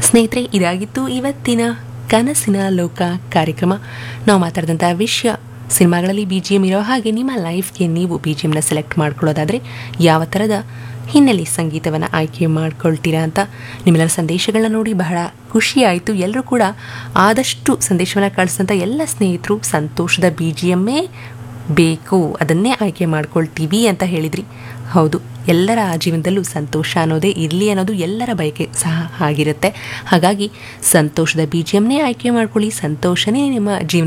ಸ್ನೇಹಿತರೆ ಇದಾಗಿತ್ತು ಇವತ್ತಿನ ಕನಸಿನ ಲೋಕ ಕಾರ್ಯಕ್ರಮ ನಾವು ಮಾತಾಡಿದಂಥ ವಿಷಯ ಸಿನಿಮಾಗಳಲ್ಲಿ ಬಿ ಜಿ ಎಮ್ ಇರೋ ಹಾಗೆ ನಿಮ್ಮ ಲೈಫ್ಗೆ ನೀವು ಬಿ ಜಿ ಎಮ್ನ ಸೆಲೆಕ್ಟ್ ಮಾಡ್ಕೊಳ್ಳೋದಾದರೆ ಯಾವ ಥರದ ಹಿನ್ನೆಲೆ ಸಂಗೀತವನ್ನು ಆಯ್ಕೆ ಮಾಡ್ಕೊಳ್ತೀರಾ ಅಂತ ನಿಮ್ಮೆಲ್ಲರ ಸಂದೇಶಗಳನ್ನ ನೋಡಿ ಬಹಳ ಖುಷಿ ಆಯಿತು ಎಲ್ಲರೂ ಕೂಡ ಆದಷ್ಟು ಸಂದೇಶವನ್ನು ಕಳಿಸಿದಂಥ ಎಲ್ಲ ಸ್ನೇಹಿತರು ಸಂತೋಷದ ಬಿ ಜಿ ಎಮ್ಮೇ ಬೇಕು ಅದನ್ನೇ ಆಯ್ಕೆ ಮಾಡ್ಕೊಳ್ತೀವಿ ಅಂತ ಹೇಳಿದ್ರಿ ಹೌದು ಎಲ್ಲರ ಜೀವನದಲ್ಲೂ ಸಂತೋಷ ಅನ್ನೋದೇ ಇರಲಿ ಅನ್ನೋದು ಎಲ್ಲರ ಬಯಕೆ ಸಹ ಆಗಿರುತ್ತೆ ಹಾಗಾಗಿ ಸಂತೋಷದ ಬಿ ಜಿ ಎಮ್ನೇ ಆಯ್ಕೆ ಮಾಡ್ಕೊಳ್ಳಿ ಸಂತೋಷನೇ ನಿಮ್ಮ ಜೀವನ